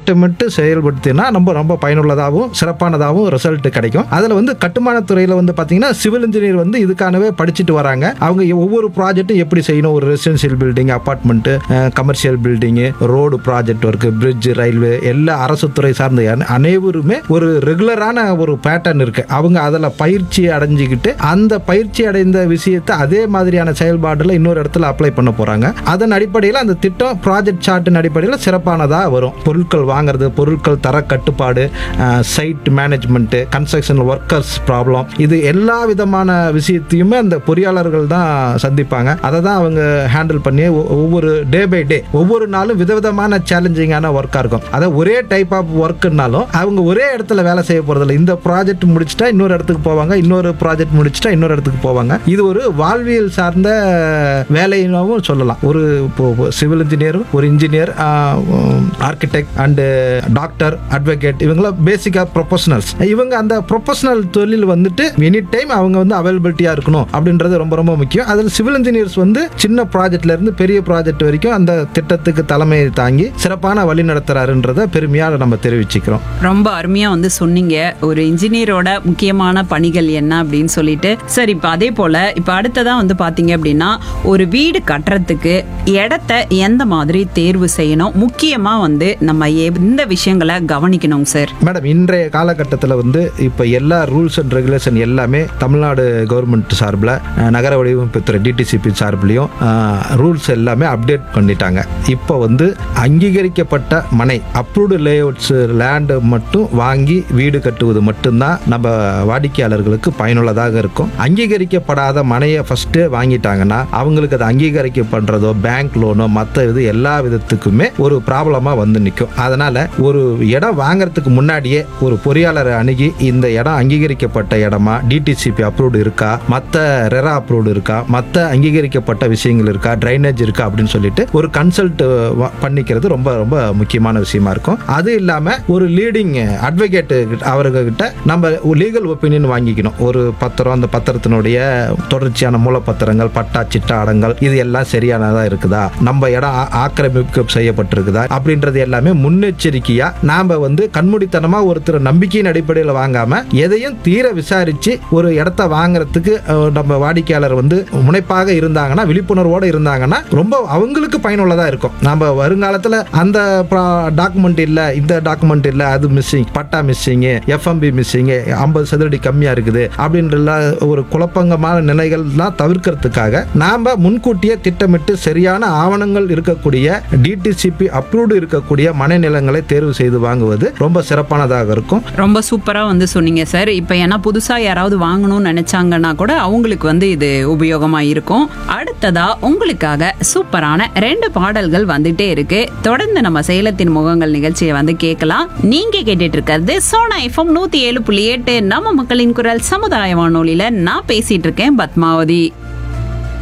திட்டமிட்டு செயல்படுத்தினா ரொம்ப ரொம்ப பயனுள்ளதாகவும் சிறப்பானதாகவும் ரிசல்ட் கிடைக்கும் அதில் வந்து கட்டுமானத்துறையில் வந்து பார்த்தீங்கன்னா சிவில் இன்ஜினியர் வந்து இதுக்கானவே படிச்சுட்டு வராங்க அவங்க ஒவ்வொரு ப்ராஜெக்ட்டும் எப்படி செய்யணும் ஒரு residential building apartment commercial building road project work bridge railway எல்லா அரசு துறை சார்ந்த அன- அனைவருமே ஒரு ரெகுலரான ஒரு பேட்டர்ன் இருக்கு அவங்க அதில் பயிற்சி அடைஞ்சிக்கிட்டு அந்த பயிற்சி அடைந்த விஷயத்தை அதே மாதிரியான செயல்பாடுல இன்னொரு இடத்துல அப்ளை பண்ண போறாங்க அதன் அடிப்படையில் அந்த திட்டம் ப்ராஜெக்ட் சார்ட்டின் அடிப்படையில் சிறப்பானதாக வரும் பொருட்கள் வாங்குறது பொருட்கள் தர கட்டுப்பாடு site management construction workers problem இது எல்லா விதமான விஷயத்தையுமே அந்த பொறியாளர்கள் தான் சந்திப்பாங்க அதை தான் அவங்க ஹேண்டில் பண்ணி ஒ- ஒவ்வொரு டே பை டே ஒவ்வொரு நாளும் விதவிதமான சேலஞ்சிங்கான ஒர்க்காக இருக்கும் அதை ஒரே டைப் ஆஃப் ஒர்க்குனாலும் அவங்க ஒரே இடத்துல வேலை செய்ய போகிறதில்ல இந்த ப்ராஜெக்ட் முடிச்சிட்டா இன்னொரு இடத்துக்கு போவாங்க இன்னொரு ப்ராஜெக்ட் முடிச்சிட்டா இன்னொரு இடத்துக்கு போவாங்க இது ஒரு வாழ்வியல் சார்ந்த வேலையினாவும் சொல்லலாம் ஒரு இப்போ சிவில் இன்ஜினியர் ஒரு engineer architect and doctor advocate இவங்களாம் பேசிக்காக ப்ரொஃபஷனல்ஸ் இவங்க அந்த ப்ரொஃபஷனல் தொழில் வந்துட்டு எனி டைம் அவங்க வந்து அவைலபிலிட்டியாக இருக்கணும் அப்படின்றது ரொம்ப ரொம்ப முக்கியம் அதில் சிவில் இன்ஜினியர்ஸ் வந்து சின்ன ப்ராஜெக்ட்ல இருந்து பெரிய ப்ராஜெக்ட் வரைக்கும் அந்த திட்டத்துக்கு தலைமையை தாங்கி சிறப்பான வழி நடத்துறாருன்றதை பெருமையாக நம்ம தெரிவிச்சுக்கிறோம் ரொம்ப அருமையா வந்து சொன்னீங்க ஒரு இன்ஜினியரோட முக்கியமான பணிகள் என்ன அப்படின்னு சொல்லிட்டு சரி இப்போ அதே போல இப்போ அடுத்ததா வந்து பாத்தீங்க அப்படின்னா ஒரு வீடு கட்டுறதுக்கு இடத்த எந்த மாதிரி தேர்வு செய்யணும் முக்கியமா வந்து நம்ம எந்த விஷயங்களை கவனிக்கணும் சார் மேடம் இன்றைய காலகட்டத்தில் வந்து இப்போ எல்லா ரூல்ஸ் அண்ட் ரெகுலேஷன் எல்லாமே தமிழ்நாடு கவர்மெண்ட் சார்பில் அஹ், நகர வடிவமைப்புத்துறை டிடிசிபி சார்பிலையும் ரூல்ஸ் எல்லாமே அப்டேட் பண்ணிட்டாங்க இப்போ வந்து அங்கீகரிக்கப்பட்ட மனை அப்ரூவ்டு லேஅவுட்ஸ் லேண்டு மட்டும் வாங்கி வீடு கட்டுவது மட்டும்தான் நம்ம வாடிக்கையாளர்களுக்கு பயனுள்ளதாக இருக்கும் அங்கீகரிக்கப்படாத மனையை ஃபஸ்ட்டு வாங்கிட்டாங்கன்னா அவங்களுக்கு அது அங்கீகரிக்கப்படுறதோ பேங்க் லோனோ மற்ற இது எல்லா விதத்துக்குமே ஒரு ப்ராப்ளமாக வந்து நிற்கும் அதனால ஒரு இடம் வாங்குறதுக்கு முன்னாடியே ஒரு பொறியாளரை அணுகி இந்த இடம் அங்கீகரிக்கப்பட்ட இடமா டிடிசிபி அப்ரூவ்டு இருக்கா மற்ற ரெரா அப்ரூவ்டு இருக்கா மற்ற அங்கீகரிக்கப்பட்ட விஷயங்கள் இருக்கா ட்ரைனேஜ் இருக்கா அப்படின்னு சொல்லிட்டு ஒரு கன்சல்ட் பண்ணிக்கிறது ரொம்ப ரொம்ப முக்கியமான விஷயமா இருக்கும் அது இல்லாம ஒரு லீடிங் அட்வொகேட் அவர்கிட்ட நம்ம லீகல் ஒப்பீனியன் வாங்கிக்கணும் ஒரு பத்திரம் அந்த பத்திரத்தினுடைய தொடர்ச்சியான மூலப்பத்திரங்கள் பட்டா சிட்டா அடங்கல் இது எல்லாம் சரியானதா இருக்குதா நம்ம இடம் ஆ- ஆக்கிரமிப்பு செய்யப்பட்டிருக்குதா அப்படின்றது எல்லாமே முன்னெச்சரிக்கையா நாம வந்து கண்மூடித்தனமா ஒருத்தர் நம்பிக்கையின் அடிப்படையில் வாங்காம எதையும் தீர விசாரிச்சு ஒரு இடத்த வாங்குறதுக்கு அஹ், நம்ம வாடிக்கையாளர் வந்து முனைப்பாக இருந்தாங்கன்னா விழிப்புணர்வோடு இருந்தாங்கன்னா ரொம்ப அவங்களுக்கு பயனுள்ளதா இருக்கும் நம்ம வருங்காலத்துல அந்த டாக்குமெண்ட் இல்ல இந்த டாக்குமெண்ட் இல்ல அது missing patta missing FMB missing ஐம்பது சதுரடி கம்மியா இருக்குது அப்படின்ற ஒரு குழப்பங்கமான நிலைகள்லாம் தவிர்க்கிறதுக்காக நாம முன்கூட்டியே திட்டமிட்டு சரியான ஆவணங்கள் இருக்கக்கூடிய டிடிசிபி அப்ரூவ்டு இருக்கக்கூடிய மனைநிலங்களை தேர்வு செய்து வாங்குவது ரொம்ப சிறப்பானதாக இருக்கும் ரொம்ப சூப்பரா வந்து சொன்னீங்க சார் இப்போ ஏன்னா புதுசா யாராவது வாங்கணும்னு நினைச்சாங்கன்னா கூட அவங்களுக்கு வந்து இது உபயோகமா இருக்கும் அடுத்ததா உங்களுக்காக சூப்பரான ரெண்டு பாடல்கள் வந்துட்டே இருக்கு தொடர்ந்து நம்ம சேலத்தின் முகங்கள் நிகழ்ச்சியை வந்து கேட்கலாம் நீங்க கேட்டுட்டு இருக்கிறது சோனா எஃப்எம் நூத்தி ஏழு புள்ளி எட்டு நம்ம மக்களின் குரல் சமுதாய வானொலியில நான் பேசிட்டு இருக்கேன் பத்மாவதி